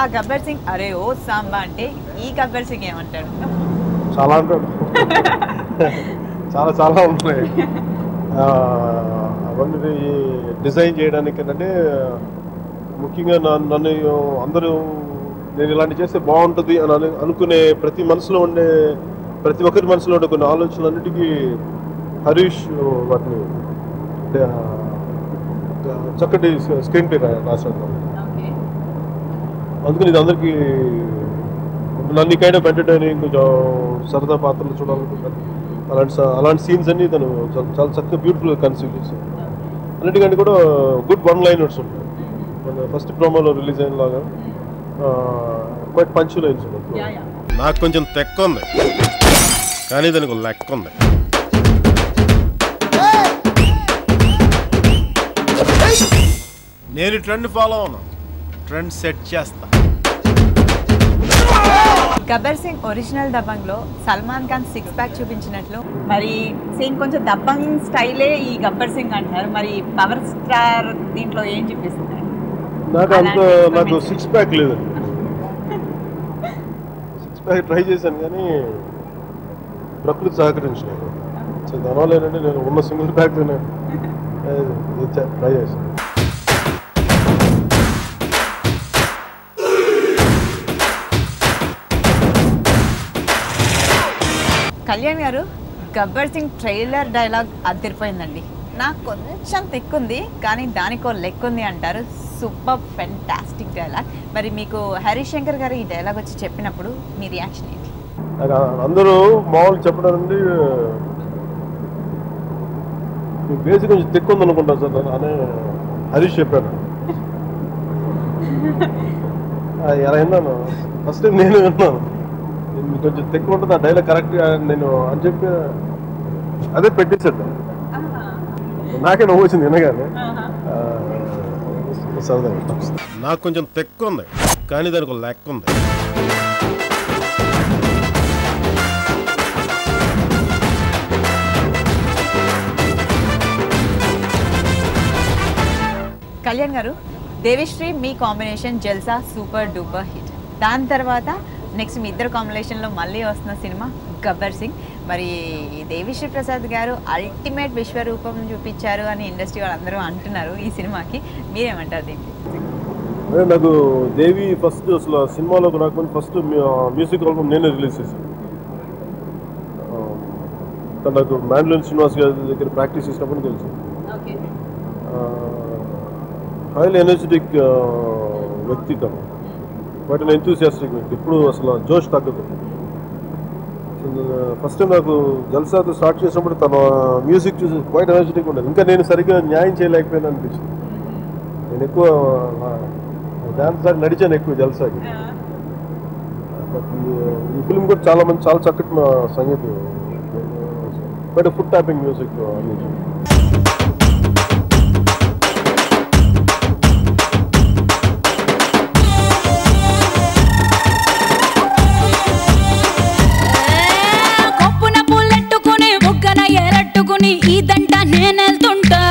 ఆ గబ్బర్ సింగ్ అరే ఓ సాంబా అంటే ఈ గబ్బర్ సింగ్ ఏమంటాడు చాలా అంటే చాలా చాలా ఉన్నాయి ఆ, అవన్నీ డిజైన్ చేయడానికి ఏంటంటే ముఖ్యంగా నన్ను నన్ను అందరూ నేను ఇలాంటి చేస్తే బాగుంటుంది అని అను- అనుకునే ప్రతి మనసులో ఉండే ప్రతి ఒక్కరి మనసులో ఉండే కొన్ని ఆలోచనలన్నిటికీ హరీష్ వాటిని అంటే, ఆ, చక్కటి స్క్రీన్ ప్లే రాశాడు అందుకని ఇది అందరికీ నన్ను కైండ్ ఆఫ్ ఎంటర్టైనింగ్ కొంచెం సరదా పాత్రలు చూడాలనుకుంటాను అలాంటి స- అలాంటి సీన్స్ అన్ని తను చాలా చాలా చక్కగా బ్యూటిఫుల్గా కన్సీవ్ చేశాను అన్నిటికంటే కూడా గుడ్ వన్ లైనర్స్ ఉంటాయి మన ఫస్ట్ ప్రోమోలో రిలీజ్ అయిన లాగా క్వైట్ పంచ్ లైన్స్ ఉంటాయి నాకు కొంచెం తెక్క ఉంది కానీ దానికి ఒక లెక్క ఉంది నేను ట్రెండ్ ఫాలో అవును ట్రెండ్ సెట్ చేస్తా గబ్బర్ సింగ్ ఒరిజినల్ దబంగ్లో సల్మాన్ ఖాన్ సిక్స్ ప్యాక్ చూపించినట్లు మరి సేమ్ కొంచెం దబంగ్ స్టైలే ఈ గబ్బర్ సింగ్ అంటారు మరి పవర్ స్టార్ దీంట్లో ఏం చూపిస్తున్నారు నాకు అంత అలాంటి నాకు information. సిక్స్ ప్యాక్ లేదు సిక్స్ ప్యాక్ ట్రై చేశాను కానీ ప్రకృతి సహకరించలేదు సో దానివల్ల ఏంటంటే నేను ఉన్న సింగిల్ ప్యాక్తోనే ట్రై చేశాను కళ్యాణ్ గారు గబ్బర్ సింగ్ ట్రైలర్ డైలాగ్ అదిరిపోయిందండి నాకు కొంచెం తెక్కుంది కానీ దానికో లెక్క ఉంది అంటారు సూపర్ ఫెంటాస్టిక్ డైలాగ్ మరి మీకు హరీష్ శంకర్ గారు ఈ డైలాగ్ వచ్చి చెప్పినప్పుడు మీ రియాక్షన్ ఏంటి నాకు అందరూ మామూలు చెప్పడం నుండి మీ బేసిక్ కొంచెం తెక్కుంది అనుకుంటాను సార్ అని హరీష్ చెప్పాను అది ఎలా విన్నాను ఫస్ట్ టైం నేను విన్నాను మీకు కొంచెం తెక్కు ఉంటుంది ఆ డైలాగ్ కరెక్ట్ నేను అని చెప్పి అదే పెట్టేసాడు నాకే నవ్వు వచ్చింది వినగానే ఆ, సరదాగా నాకు కొంచెం తెక్క ఉంది కానీ దానికి ఒక లెక్క ఉంది కళ్యాణ్ గారు దేవిశ్రీ మీ combination Jalsa super duper hit దాని తర్వాత నెక్స్ట్ మీ ఇద్దరు కాంబినేషన్లో మళ్ళీ వస్తున్న సినిమా గబ్బర్ సింగ్ మరి దేవిశ్రీ ప్రసాద్ గారు అల్టిమేట్ విశ్వరూపం చూపించారు అని ఇండస్ట్రీ వాళ్ళందరూ అంటున్నారు ఈ సినిమాకి మీరేమంటారు దీనికి అదే నాకు దేవి ఫస్ట్ అసలు ఆ సినిమాలోకి రాకుండా ఫస్ట్ మ్యూజిక్ ఆల్బమ్ నేనే రిలీజ్ చేశాను ఆ, తను నాకు మ్యాండ్లిన్ శ్రీనివాస్ గారి దగ్గర ప్రాక్టీస్ చేసినప్పుడు తెలుసు హైలీ ఎనర్జెటిక్ వ్యక్తి తను బట్ ఎంతూసియాస్టిక్ వ్యక్తి ఇప్పుడు అసలు జోష్ తగ్గదు ఫస్ట్ టైం నాకు జల్సాతో స్టార్ట్ చేసినప్పుడు తన మ్యూజిక్ చూసి క్వైట్ ఎనర్జెటిక్ ఉండేది ఇంకా నేను సరిగ్గా న్యాయం చేయలేకపోయాను అనిపించింది నేను ఎక్కువ డాన్స్ దాకా నడిచాను ఎక్కువ జల్సాకి బట్ ఈ- ఈ ఫిల్మ్ కూడా చాలా మంది చాలా చక్కటి మా సంగీతం బట్ ఫుడ్ ట్యాపింగ్ మ్యూజిక్ అందించింది కొప్పున పుల్లెట్టుకుని బుగ్గన ఎరట్టుకుని ఈ దంట నేనెళ్తుంటా